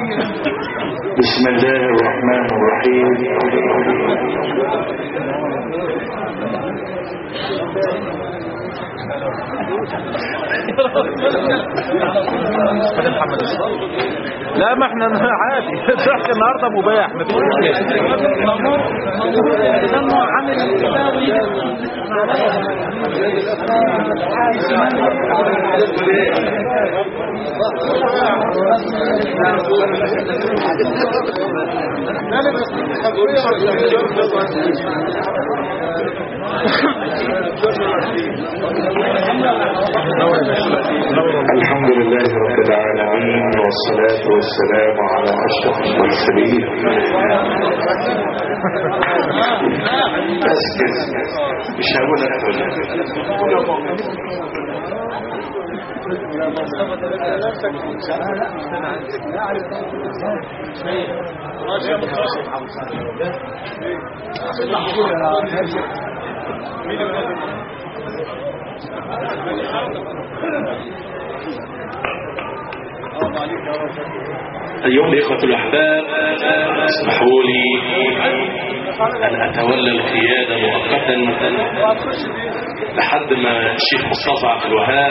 بسم الله الرحمن الرحيم لا ما احنا عادي الضحك النهارده مباح مفيش الحمد لله رب العالمين والصلاة والسلام على أشرف المرسلين بس كده مش هقول أكتر أيها الإخوة الأحباب اسمحوا لي أن أتولى القيادة مؤقتا لحد ما الشيخ مصطفى عبد الوهاب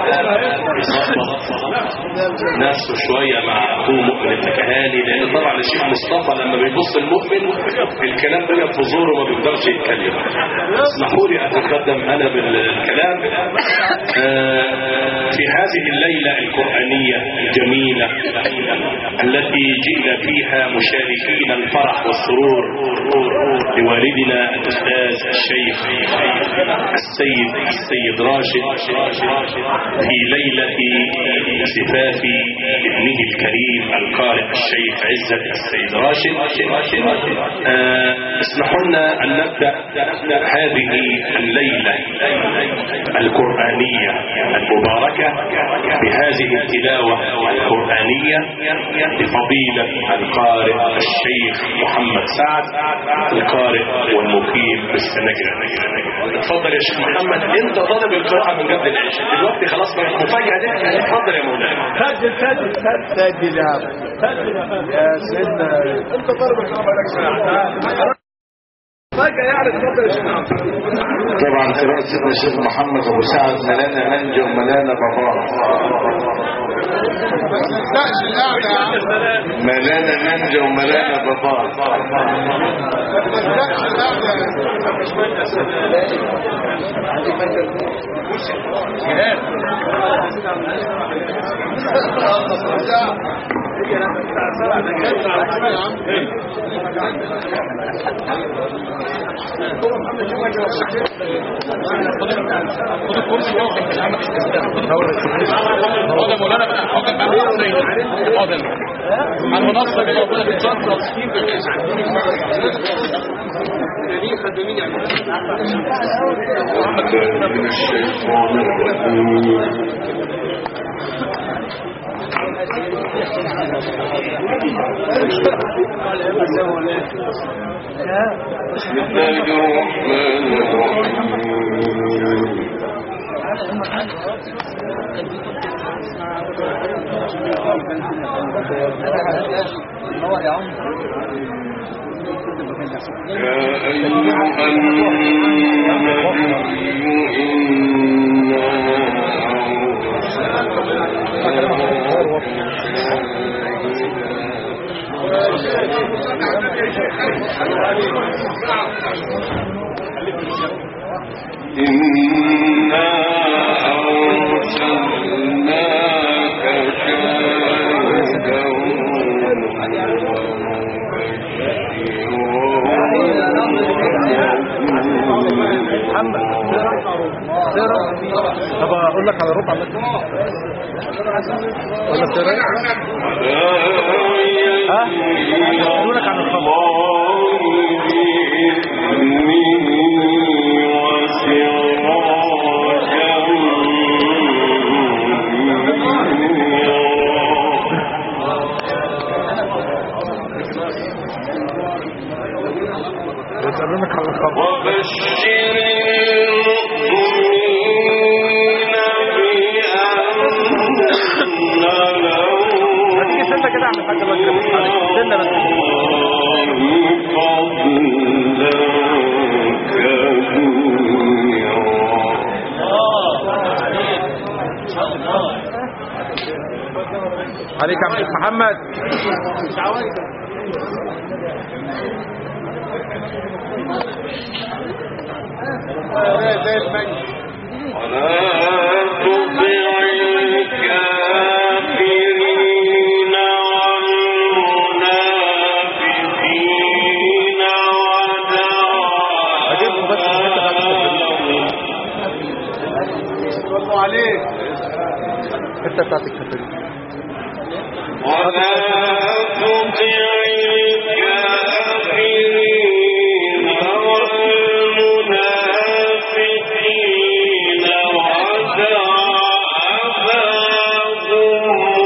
يظبط نفسه شوية مع أخوه مؤمن التكهاني لأن طبعا الشيخ مصطفى لما بيبص المؤمن الكلام ده في زوره ما بيقدرش يتكلم اسمحوا لي أتقدم أنا بالكلام آه، في هذه الليلة القرآنية الجميلة التي جئنا فيها مشاركين الفرح والسرور لوالدنا الأستاذ الشيخ السيد السيد راشد في ليلة زفاف ابنه الكريم القارئ الشيخ عزت السيد راشد آه، اسمحوا لنا أن نبدأ هذه الليلة القرآنية المباركة بهذه التلاوة القرآنية لفضيلة القارئ الشيخ محمد سعد القارئ والمقيم بالسنجرة اتفضل يا شيخ محمد انت طالب القراءة من قبل العشاء دلوقتي خلاص بقى المفاجأة دي اتفضل يا مولانا سجل سجل سجل سجل يا عم. سجل يا سيدنا انت طالب الخبر فجأة يعني اتفضل يا شيخ محمد طبعا قراءة سيدنا الشيخ محمد أبو سعد ملانا منجا وملانا بابا ملانا منجا وملانا بابا حاضر مولانا بقى حاضر بقى حاضر على المنصه دي موجوده في الشنطه من الشيطان الرجيم بسم الله الرحمن الرحيم يا أيها النبي إنا إنا أرسلناك شاهدا طب اقول لك على ربع بس ولا سريع ها اقول لك عن الخمر بكلمك على الخمر وبشر المؤمنين بأن لهم هتيجي سنه كده اعمل حاجه بقى محمد زي المنج ولا تطع الكافرين والمنافقين ودعا صلوا عليك الحته بتاعت الكافرين ولا تطع الكافرين والمنافقين ودع أباهم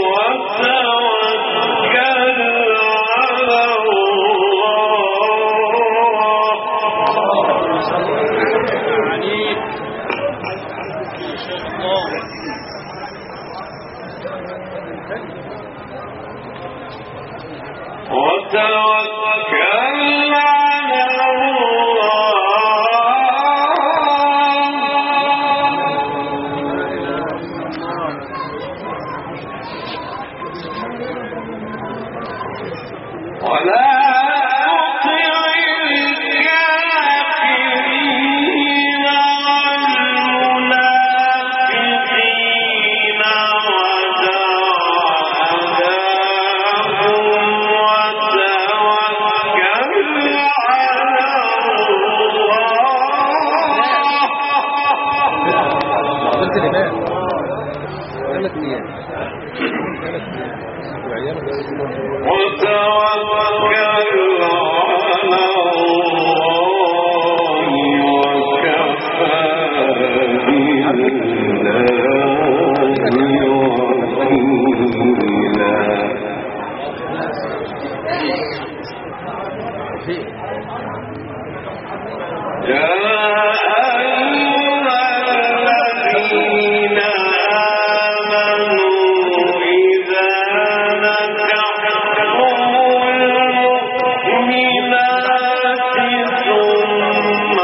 وتوكل على الله وتوكل على الله ولا تطع الكافرين والمنافقين ودعهم وتوكل على الله قلت الإمام ثلاث أيام ثلاث أيام وعياله وتوكل على الله وكفى بالله وكيلا يا أيها الذين آمنوا إذا نكحتم المؤمنات ثم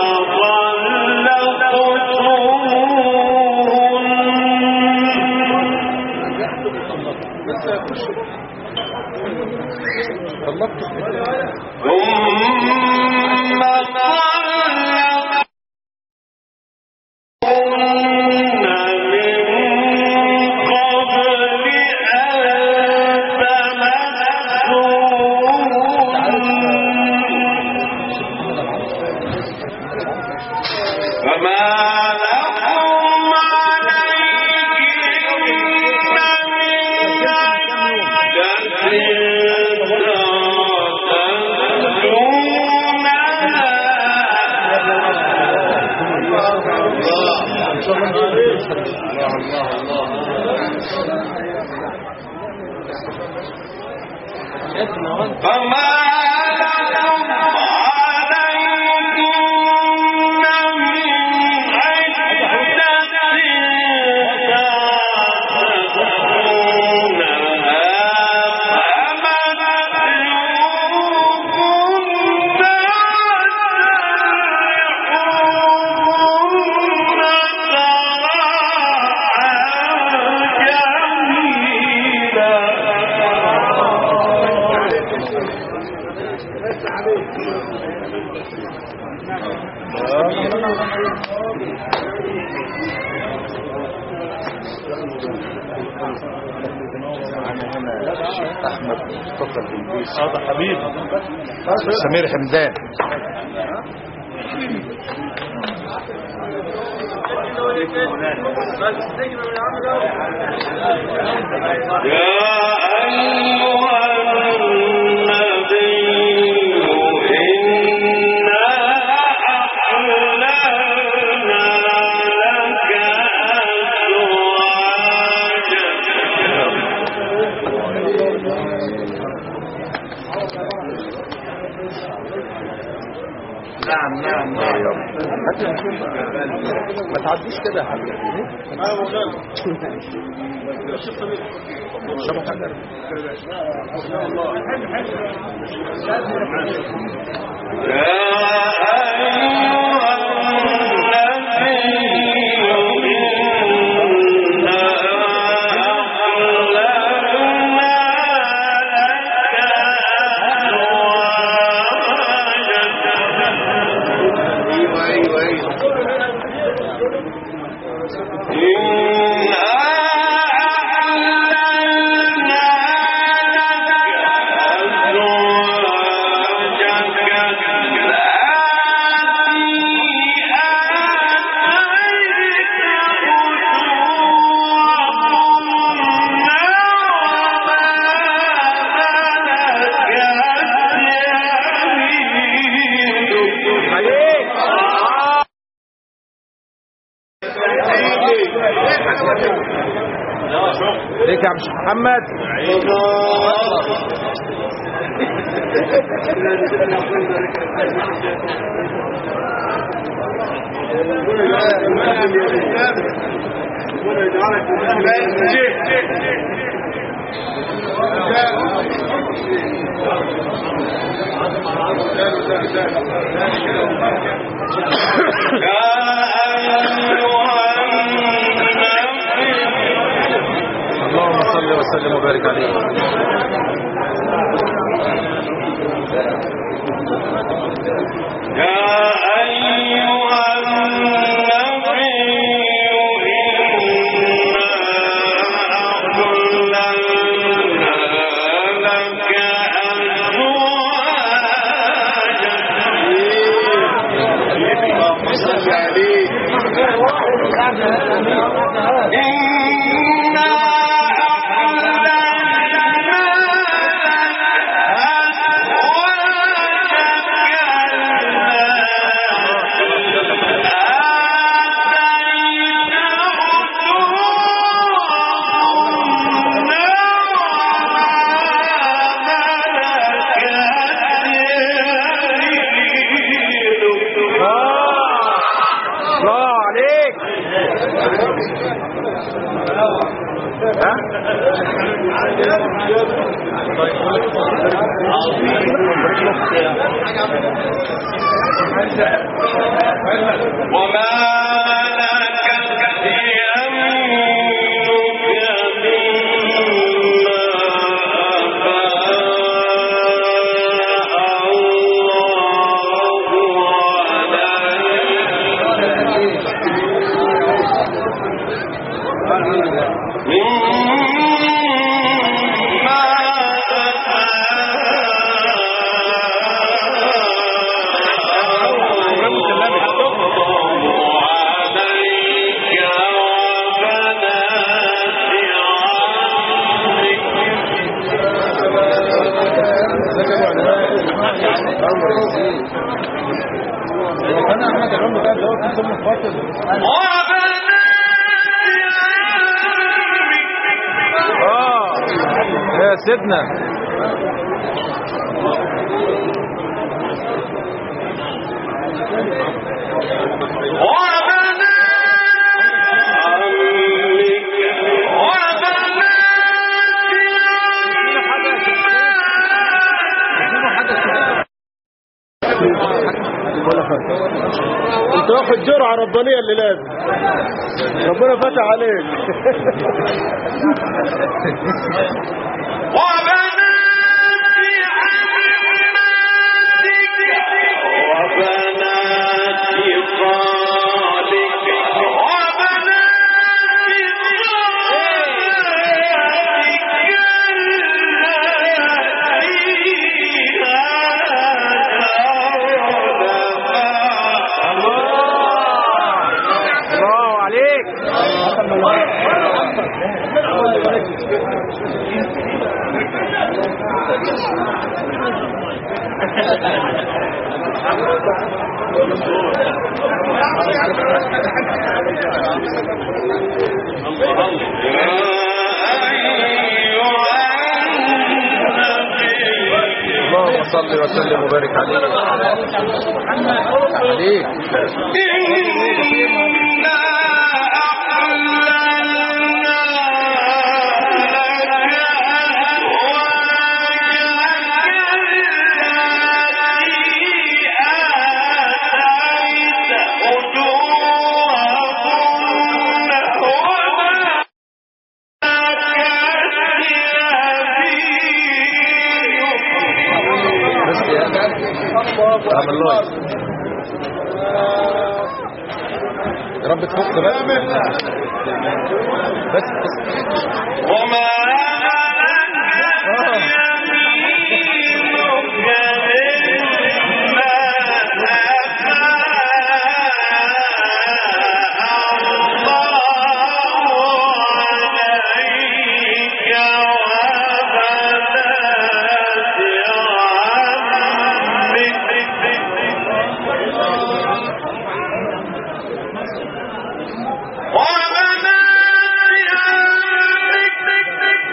طلقتموهن طلقت ثم طلقتموهن من قبل أن تمسوهن فما لكم عليهن من عدة فما لكم عليهن من عدة تعتدونها فمتعوهن أحمد مصطفى الإنجليزي هذا حبيبي سمير حمدان يا أيها النبي إنا أحللنا لك أزواجك نعم نعم نعم ما تعديش كده يا حبيبي شبه حجر يا أيها النبي إنا أحللنا شيخ محمد اللهم صل وسلم وبارك عليه الله عليك ها انا احمد العمر ده اللي هو كان ضمن خاطر اه يا سيدنا انت واخد جرعه ربانيه اللي لازم ربنا فتح عليك الله عليك اللهم صل وسلم وبارك عليه عليك بس يا عم الله يا رب تفك بقى بس بس وبنات عمك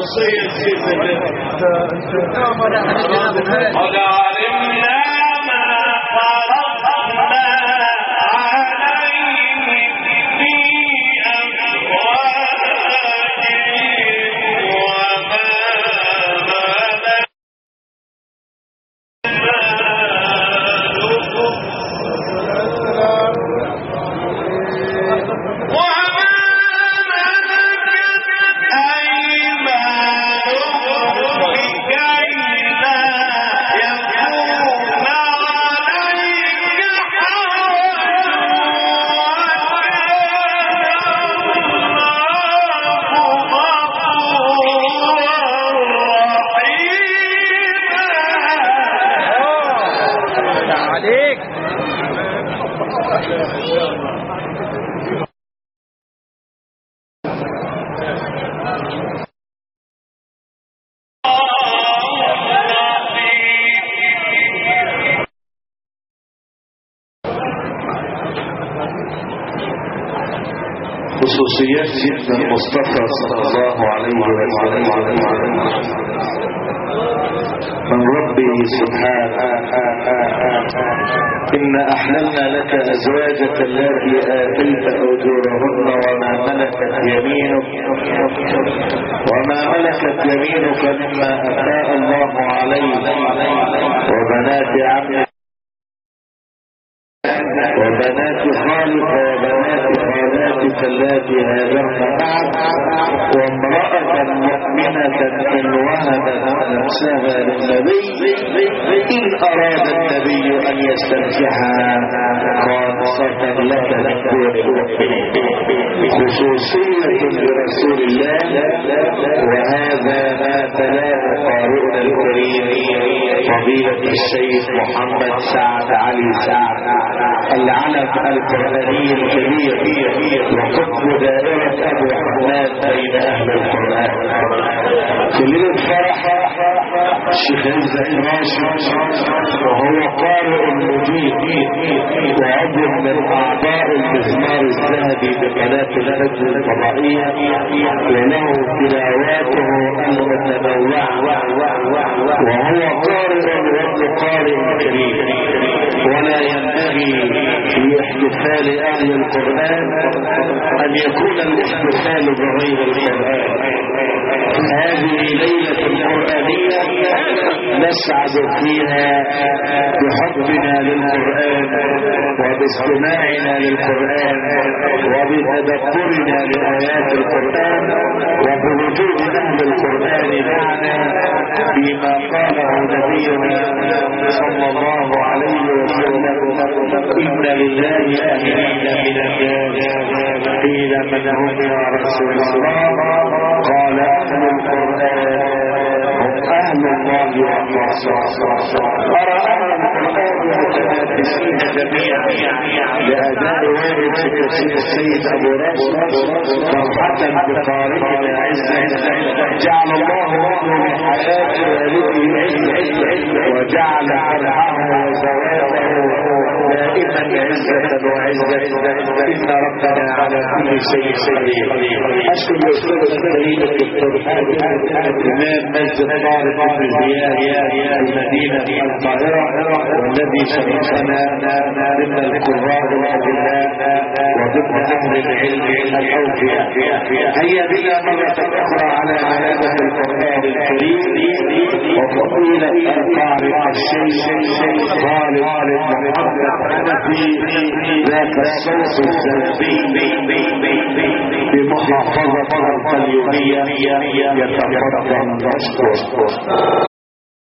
خصوصية سيدنا قد علمنا ما فرضنا عليهم في أموالهم وما ملكت وما ملكت أيمانهم لكي لا يكون عليك حرج عليك خصوصيات سيدنا المصطفى صلى الله عليه وسلم من ربه سبحانه إن أحللنا لك أزواجك التي آتيت أجورهن وما ملكت يمينك وما ملكت يمينك مما أفاء الله عليك وبنات عمك وبنات خالك وبنات خالاتك اللاتي هاجرن معك وامرأة مؤمنة إن وهبت نفسها للنبي إن أراد النبي أن يستنكحها خالصة لك من دون المؤمنين خصوصية لرسول الله وهذا ما تلاه قارئنا الكريم فضيلة الشيخ محمد سعد علي سعد العلم القرآني الكبير وقطب دائرة أبو حماد بين أهل القرآن في ليلة فرح الشيخ عزة راشد وهو قارئ مجيد وعضو من أعضاء المزمار الذهبي بقناة الفجر الفضائية وله تلاواته المتنوعة وهو قارئ وابن قارئ كريم ولا ينبغي في احتفال اهل القرآن ان يكون الاحتفال بغير القرآن هذه ليلة قرآنية نسعد فيها بحبنا للقرآن وباستماعنا للقرآن وبتدبرنا لآيات القرآن وبوجود أهل القرآن معنا فيما قاله نبينا صلى الله عليه وسلم إن لله أهلين من الناس قيل من هم يا رسول الله قال أهل القرآن هم أهل الله والرسول أرى أهل القرآن متنافسين جميعا لأداء وارد في تفسير السيد أبو راشد فرحة بقارئنا عزة جعل الله له لحياة والده عزة وجعل فرحه وزواجه دائما عزة وعزة إن ربنا على كل شيء قدير أشكر الأستاذ الكريم الدكتور إمام مسجد طارق بن زياد المدينة القاهرة والذي شرفنا ضمن القراء الأدلاء وضمن أهل العلم الأوفياء هيا بنا مرة أخرى على علاقة القرآن الكريم وفضيلة القارئ الشيخ خالد محمد حنفي ذاك الصوت الذهبي بمحافظة القليوبية يتفضل مشكور